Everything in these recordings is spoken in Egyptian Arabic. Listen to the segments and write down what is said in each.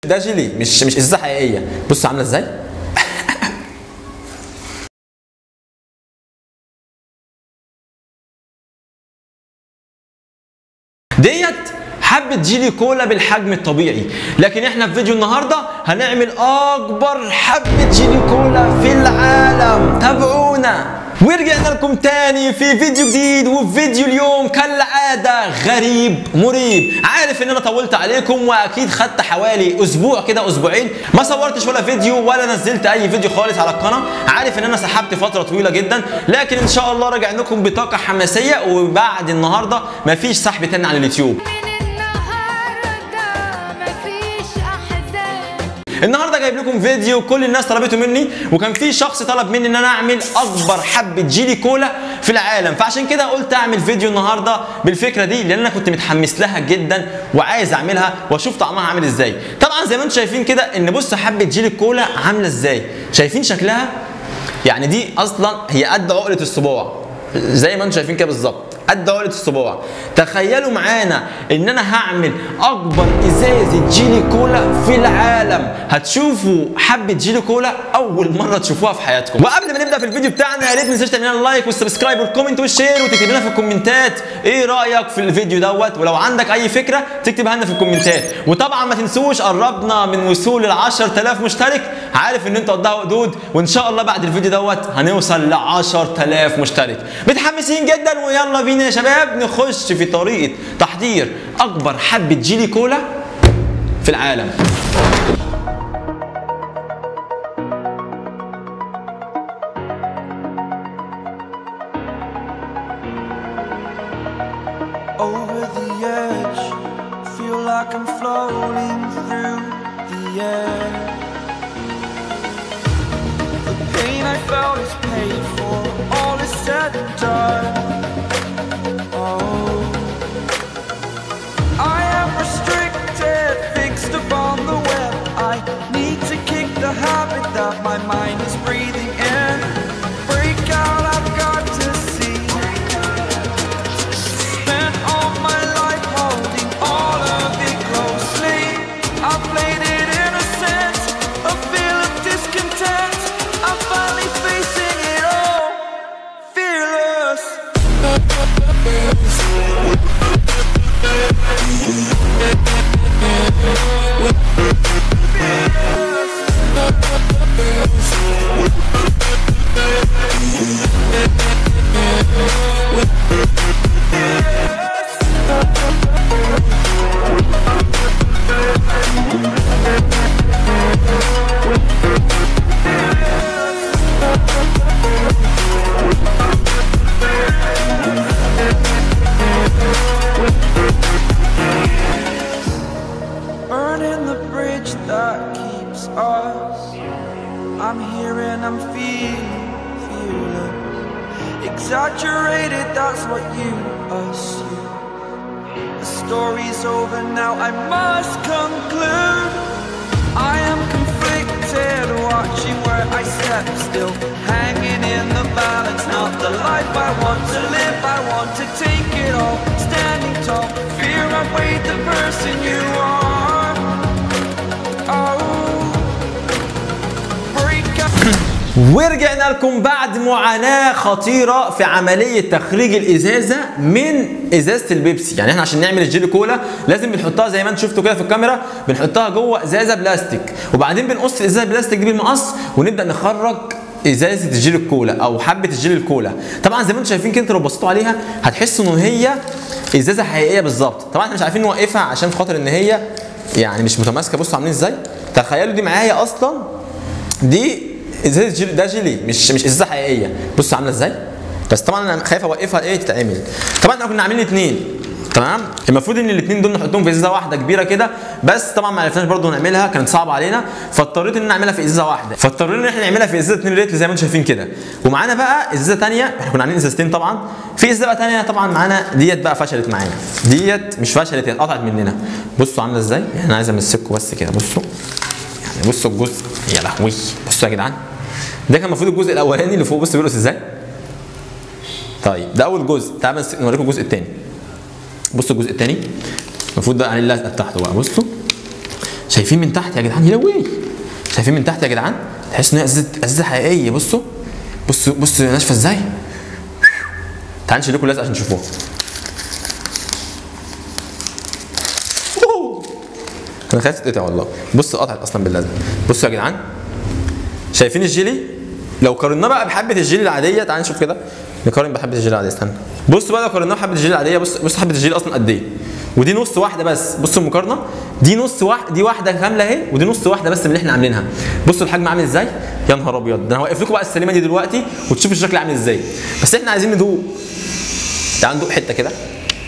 ده جيلي مش مش ازازه حقيقيه بص عامله ازاي ديت حبة جيلي كولا بالحجم الطبيعي لكن احنا في فيديو النهاردة هنعمل اكبر حبة جيلي كولا في العالم تابعونا ورجعنا لكم تاني في فيديو جديد وفي فيديو اليوم كالعادة غريب مريب عارف ان انا طولت عليكم واكيد خدت حوالي اسبوع كده اسبوعين ما صورتش ولا فيديو ولا نزلت اي فيديو خالص على القناة عارف ان انا سحبت فترة طويلة جدا لكن ان شاء الله راجع لكم بطاقة حماسية وبعد النهاردة مفيش سحب تاني على اليوتيوب من النهاردة مفيش أحزان النهارده جايب لكم فيديو كل الناس طلبته مني وكان في شخص طلب مني ان انا اعمل اكبر حبه جيلي كولا في العالم فعشان كده قلت اعمل فيديو النهارده بالفكره دي لان انا كنت متحمس لها جدا وعايز اعملها واشوف طعمها عامل ازاي طبعا زي ما انتم شايفين كده ان بص حبه جيلي كولا عامله ازاي شايفين شكلها يعني دي اصلا هي قد عقله الصباع زي ما انتم شايفين كده بالظبط قد عقله الصباع تخيلوا معانا ان انا هعمل اكبر ازازه جيلي كولا في العالم هتشوفوا حبه جيلي كولا اول مره تشوفوها في حياتكم وقبل ما نبدا في الفيديو بتاعنا يا ريت ما تنساش تعمل لنا لايك والسبسكرايب والكومنت والشير وتكتب لنا في الكومنتات ايه رايك في الفيديو دوت ولو عندك اي فكره تكتبها لنا في الكومنتات وطبعا ما تنسوش قربنا من وصول ال 10000 مشترك عارف ان انت قدها حدود وان شاء الله بعد الفيديو دوت هنوصل ل 10000 مشترك متحمسين جدا ويلا بينا يا شباب نخش في طريقه تحضير اكبر حبه جيلي كولا في العالم over the edge. Feel like I'm floating through the air. The pain I felt is paid for, all is said and done. Oh, I am restricted, fixed upon the web. I need to kick the habit that my mind is breathing in. Break out, I've got to see. Spent all my life holding all of it closely. I played it innocent, a feel of discontent. I'm finally facing it all, fearless. Burning the bridge that keeps us. I'm here and I'm feeling fearless. Exaggerated, that's what you assume. The story's over now, I must conclude. I am conflicted, watching where I step still. Hanging in the balance, not the life I want to live. I want to take it all, standing tall. Fear I weighed the person you are. Oh, break out. ورجعنا لكم بعد معاناة خطيرة في عملية تخريج الإزازة من إزازة البيبسي، يعني إحنا عشان نعمل الجيلي كولا لازم بنحطها زي ما أنتم شفتوا كده في الكاميرا بنحطها جوه إزازة بلاستيك، وبعدين بنقص الإزازة البلاستيك دي بالمقص ونبدأ نخرج ازازه الجيل الكولا او حبه الجيل الكولا طبعا زي ما انتم شايفين كده انتوا لو بصيتوا عليها هتحسوا ان هي ازازه حقيقيه بالظبط طبعا احنا مش عارفين نوقفها عشان خاطر ان هي يعني مش متماسكه بصوا عاملين ازاي تخيلوا دي معايا اصلا دي ازازه جيلي ده جيلي مش مش ازازه حقيقيه بص عامله ازاي بس طبعا انا خايف اوقفها ايه تتعمل طبعا احنا كنا عاملين اتنين تمام المفروض ان الاثنين دول نحطهم في ازازه واحده كبيره كده بس طبعا ما عرفناش برضو نعملها كانت صعبه علينا فاضطريت ان أنا اعملها في ازازه واحده فاضطرينا ان احنا نعملها في ازازه 2 لتر زي ما انتم شايفين كده ومعانا بقى ازازه ثانيه احنا كنا عاملين ازازتين طبعا في ازازه بقى ثانيه طبعا معانا ديت بقى فشلت معانا ديت مش فشلت هي اتقطعت مننا بصوا عامله ازاي يعني انا عايز امسككم بس كده بصوا يعني بصوا الجزء يا لهوي بصوا يا جدعان ده كان المفروض الجزء الاولاني اللي فوق بصوا بيرقص ازاي طيب ده اول جزء تعالوا بس نوريكم الجزء الثاني بصوا الجزء الثاني المفروض بقى عليه اللزقه بتاعته بقى بصوا شايفين من تحت يا جدعان يلوي شايفين من تحت يا جدعان تحس ان هي ازازه ازازه حقيقيه بصوا بصوا بصوا ناشفه ازاي تعالوا نشيل لكم اللزقه عشان تشوفوها أوه. انا خايف تتقطع والله بصوا قطعت اصلا باللزقه بصوا يا جدعان شايفين الجيلي لو قارناه بقى بحبه الجيلي العاديه تعال نشوف كده نقارن بحبه الجيلي العاديه استنى بصوا بقى لو قارناه بحبه الجيلي العاديه بص بص حبه الجيلي اصلا قد ايه ودي نص واحده بس بصوا المقارنه دي نص واحده دي واحده كامله اهي ودي نص واحده بس من اللي احنا عاملينها بصوا الحجم عامل ازاي يا نهار ابيض ده انا هوقف لكم بقى السليمه دي دلوقتي وتشوفوا الشكل عامل ازاي بس احنا عايزين ندوق تعال ندوق حته كده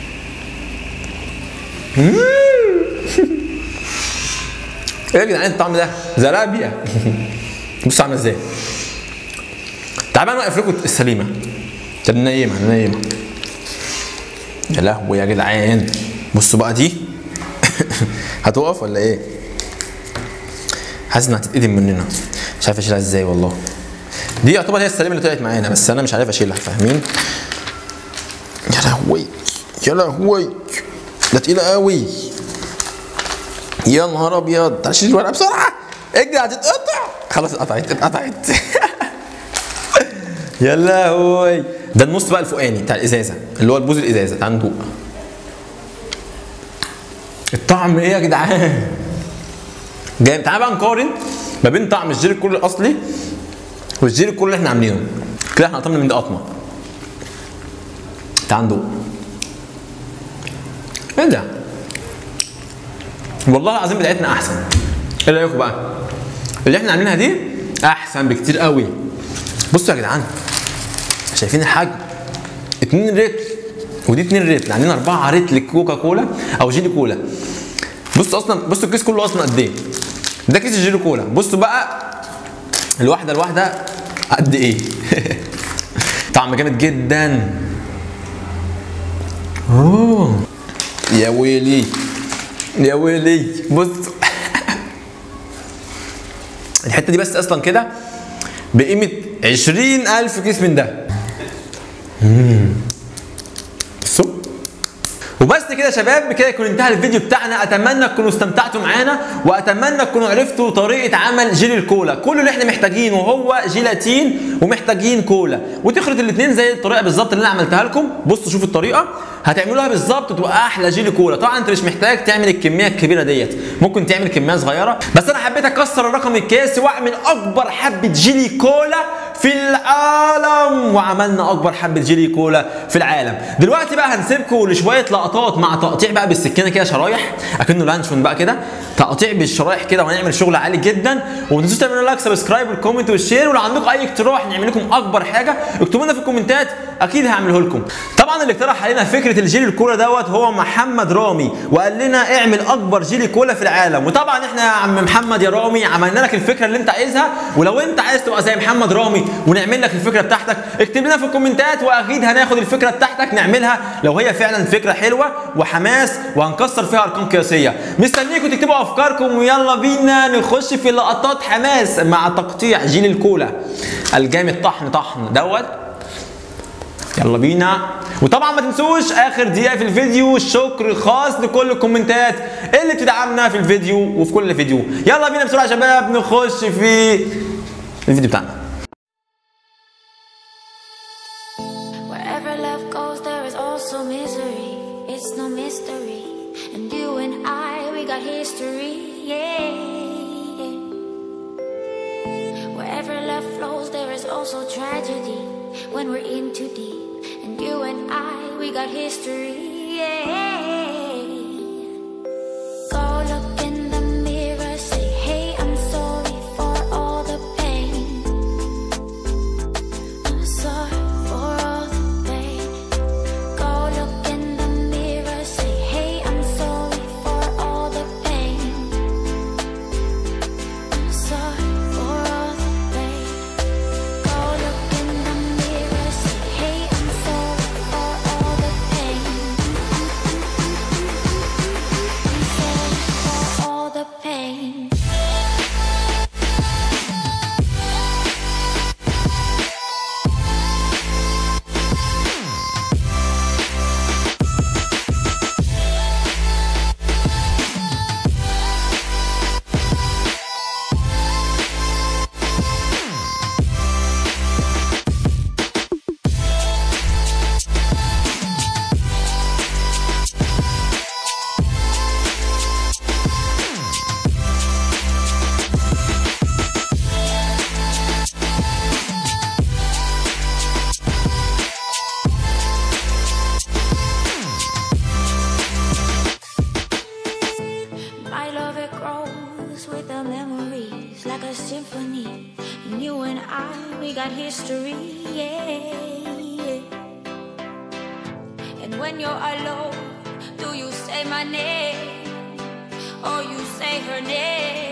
مم. ايه يا جدعان الطعم ده زرابيا بصوا عامل ازاي تعال بقى نوقف لكم السليمه طب ننيمها ننيمها يا لهوي يا جدعان بصوا بقى دي هتقف ولا ايه؟ حاسس انها هتتقدم مننا مش عارف اشيلها ازاي والله دي يعتبر هي السليمه اللي طلعت معانا بس انا مش عارف اشيلها فاهمين؟ يا لهوي يا لهوي ده تقيله قوي يا نهار ابيض تعال شيل الورقه بسرعه اجري هتتقطع خلاص اتقطعت اتقطعت يا لهوي ده النص بقى الفوقاني بتاع الازازه اللي هو البوز الازازه تعال ندوق الطعم ايه يا جدعان جامد تعال بقى نقارن ما بين طعم الجيلي الكول الاصلي والجيلي الكول اللي احنا عاملينه كده احنا قطمنا من دي قطمه تعال ندوق ايه ده والله العظيم بتاعتنا احسن ايه رايكم بقى اللي احنا عاملينها دي احسن بكتير قوي بصوا يا جدعان شايفين الحجم 2 رتل ودي 2 رتل عاملين 4 رتل كوكا كولا او جيلي كولا بصوا اصلا بصوا الكيس كله اصلا قد ايه ده كيس الجيلي كولا بصوا بقى الواحده الواحده قد ايه طعم جامد جدا اوه يا ويلي يا ويلي بص الحته دي بس اصلا كده بقيمه 20000 كيس من ده بصوا وبس كده يا شباب بكده يكون انتهى الفيديو بتاعنا اتمنى تكونوا استمتعتوا معانا واتمنى تكونوا عرفتوا طريقه عمل جيلي الكولا كل اللي احنا محتاجينه هو جيلاتين ومحتاجين كولا وتخلط الاثنين زي الطريقه بالظبط اللي انا عملتها لكم بصوا شوفوا الطريقه هتعملوها بالظبط وتبقى احلى جيلي كولا طبعا انت مش محتاج تعمل الكميه الكبيره ديت ممكن تعمل كميه صغيره بس انا حبيت اكسر الرقم القياسي واعمل اكبر حبه جيلي كولا في العالم وعملنا اكبر حبه جيلي كولا في العالم دلوقتي بقى هنسيبكم لشويه لقطات مع تقطيع بقى بالسكينه كده شرايح اكنه لانشون بقى كده تقطيع بالشرايح كده وهنعمل شغل عالي جدا وما تنسوش تعملوا لايك سبسكرايب والكومنت والشير ولو عندكم اي اقتراح نعمل لكم اكبر حاجه اكتبوا لنا في الكومنتات اكيد هعمله لكم طبعا اللي اقترح علينا فكره الجيلي الكولا دوت هو محمد رامي وقال لنا اعمل اكبر جيلي كولا في العالم وطبعا احنا يا عم محمد يا رامي عملنا لك الفكره اللي انت عايزها ولو انت عايز تبقى زي محمد رامي ونعمل لك الفكره بتاعتك اكتب لنا في الكومنتات واكيد هناخد الفكره بتاعتك نعملها لو هي فعلا فكره حلوه وحماس وهنكسر فيها ارقام قياسيه مستنيكم تكتبوا افكاركم ويلا بينا نخش في لقطات حماس مع تقطيع جيل الكولا الجامد طحن طحن دوت يلا بينا وطبعا ما تنسوش اخر دقيقه في الفيديو شكر خاص لكل الكومنتات اللي بتدعمنا في الفيديو وفي كل فيديو يلا بينا بسرعه يا شباب نخش في الفيديو بتاعنا Wherever love goes, there is also misery. It's no mystery. And you and I, we got history. Yeah. Wherever love flows, there is also tragedy. When we're in too deep. And you and I, we got history. Yeah. Go look in the mirror, say, hey, I'm sorry for all the pain. I'm sorry for all the pain. Go look in the mirror, say, hey, I'm sorry for all the pain. I'm sorry for all the pain. Go look in the mirror, say, hey, I'm sorry for all the pain. got history. Yeah. And when you're alone, do you say my name or you say her name?